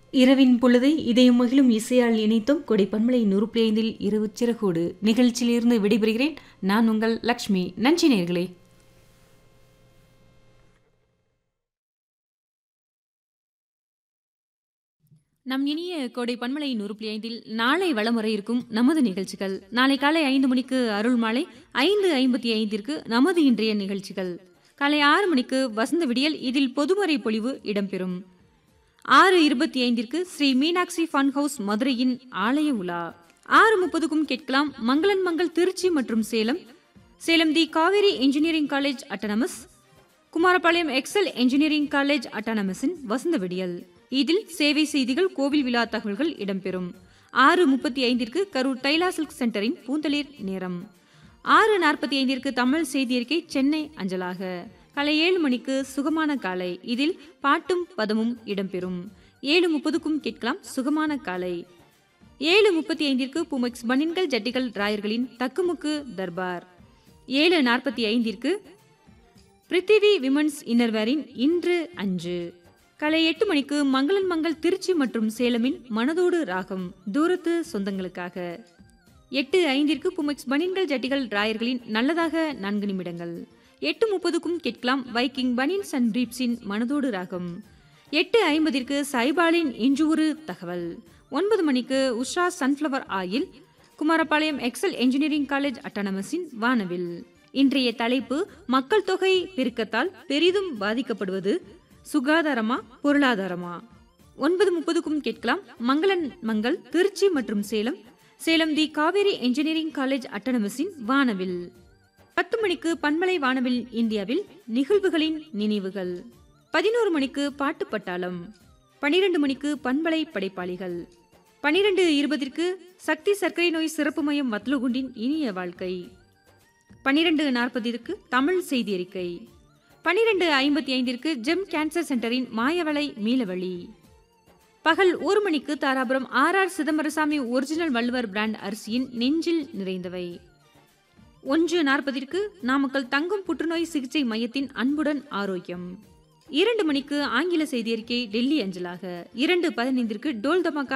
இரவின் பொழுதை இதயம் மகிழும் இசையால் இணைத்தும் கொடை பன்மலை நூறு ஐந்தில் இரவு சிறகோடு நிகழ்ச்சியிலிருந்து விடைபெறுகிறேன் நான் உங்கள் லக்ஷ்மி நன்றி நேர்களே நம் இனிய கோடை பன்மலை நூறு புள்ளி ஐந்தில் நாளை வளமுறை இருக்கும் நமது நிகழ்ச்சிகள் நாளை காலை ஐந்து மணிக்கு அருள் மாலை ஐந்து ஐம்பத்தி ஐந்திற்கு நமது இன்றைய நிகழ்ச்சிகள் காலை ஆறு மணிக்கு வசந்த விடியல் இதில் பொதுமறை பொழிவு இடம்பெறும் ஆறு இருபத்தி ஐந்திற்கு ஸ்ரீ மீனாட்சி ஃபன் ஹவுஸ் மதுரையின் ஆலய உலா ஆறு முப்பதுக்கும் கேட்கலாம் மங்களன் மங்கள் திருச்சி மற்றும் Salem Salem the Kaveri engineering college autonomous Kumarapalayam Excel engineering college அட்டானமஸின் வசந்த விடியல் இதில் சேவை செய்திகள் கோவில் விழா தகவல்கள் இடம்பெறும் ஆறு முப்பத்தி ஐந்திற்கு கரூர் தைலா சில்க் சென்டரின் பூந்தளிர் நேரம் ஆறு நாற்பத்தி ஐந்திற்கு தமிழ் செய்தி அறிக்கை சென்னை அஞ்சலாக காலை ஏழு மணிக்கு சுகமான காலை இதில் பாட்டும் பதமும் இடம்பெறும் ஏழு முப்பதுக்கும் கேட்கலாம் சுகமான காலை ஏழு முப்பத்தி ஐந்திற்கு புமெக்ஸ் பனின்கள் ஜட்டிகள் ராயர்களின் தக்குமுக்கு தர்பார் ஏழு நாற்பத்தி ஐந்திற்கு பிரித்திவி விமன்ஸ் இன்னர்வேரின் இன்று அஞ்சு காலை எட்டு மணிக்கு மங்களன் மங்கள் திருச்சி மற்றும் சேலமின் மனதோடு ராகம் தூரத்து சொந்தங்களுக்காக எட்டு ஐந்திற்கு புமெக்ஸ் பனின்கள் ஜட்டிகள் ராயர்களின் நல்லதாக நான்கு நிமிடங்கள் எட்டு முப்பதுக்கும் கேட்கலாம் வைக்கிங் பனின்ஸ் அண்ட் பிரீப்ஸின் மனதோடு ராகம் எட்டு ஐம்பதிற்கு சைபாலின் இன்று ஒரு தகவல் ஒன்பது மணிக்கு Usha sunflower oil Kumarapalayam Excel engineering college அட்டானமஸின் வானவில் இன்றைய தலைப்பு மக்கள் தொகை பெருக்கத்தால் பெரிதும் பாதிக்கப்படுவது சுகாதாரமா பொருளாதாரமா ஒன்பது முப்பதுக்கும் கேட்கலாம் மங்களன் மங்கள் திருச்சி மற்றும் Salem Salem the Kaveri engineering college அட்டனமஸின் வானவில் பத்து மணிக்கு பன்மலை வானவில் இந்தியாவில் நிகழ்வுகளின் நினைவுகள் பதினோரு மணிக்கு பாட்டு பட்டாளம் பனிரெண்டு மணிக்கு பண்பலை படைப்பாளிகள் பனிரெண்டு இருபதிற்கு சக்தி சர்க்கரை நோய் சிறப்பு மையம் வத்லுகுண்டின் இனிய வாழ்க்கை பனிரெண்டு நாற்பதிற்கு தமிழ் செய்தி அறிக்கை பனிரெண்டு ஐம்பத்தி ஐந்திற்கு ஜெம் கேன்சர் சென்டரின் மாயவளை மீளவழி பகல் ஒரு மணிக்கு Dharapuram R R Chidambarasamy original Valluvar brand அரிசியின் நெஞ்சில் நிறைந்தவை ஒன்று நாற்பதிற்கு நாமக்கல் தங்கும் புற்றுநோய் சிகிச்சை மையத்தின் அன்புடன் ஆரோக்கியம் இரண்டு மணிக்கு ஆங்கில செய்தி அறிக்கை டெல்லி அஞ்சலாக இரண்டு பதினைந்திற்கு டோல் தமாக்கா